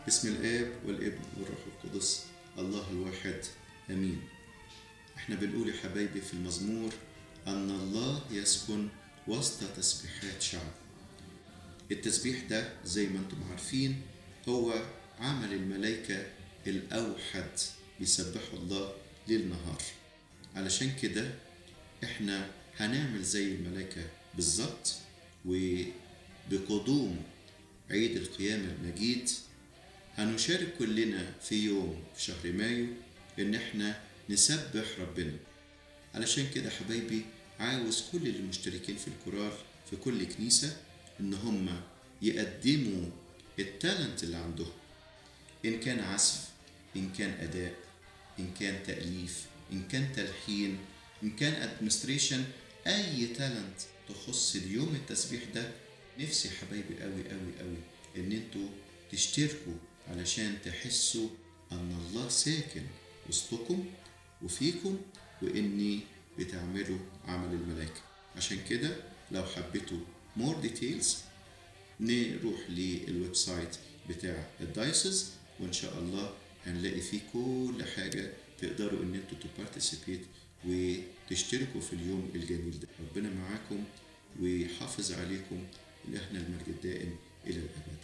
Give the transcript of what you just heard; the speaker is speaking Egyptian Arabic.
باسم الآب والابن والروح القدس الله الواحد آمين احنا بنقول يا حبايبي في المزمور أن الله يسكن وسط تسبيحات شعب التسبيح ده زي ما انتم عارفين هو عمل الملائكة الأوحد بيسبحوا الله ليل نهار علشان كده احنا هنعمل زي الملائكة بالظبط وبقدوم عيد القيامة المجيد هنشارك كلنا في يوم في شهر مايو ان احنا نسبح ربنا علشان كده حبايبي عاوز كل المشتركين في الكورال في كل كنيسة ان هم يقدموا التالنت اللي عندهم ان كان عزف ان كان اداء ان كان تأليف ان كان تلحين ان كان ادمنستريشن اي تالنت تخص اليوم التسبيح ده نفسي حبايبي قوي قوي قوي ان انتوا تشتركوا علشان تحسوا ان الله ساكن وسطكم وفيكم واني بتعملوا عمل الملائكه عشان كده لو حبيتوا مور ديتيلز نروح للويب سايت بتاع الدايسز وان شاء الله هنلاقي فيه كل حاجه تقدروا ان انتوا تبارتيسيبيت وتشتركوا في اليوم الجميل ده ربنا معاكم ويحافظ عليكم الهنا المجد الدائم الى الابد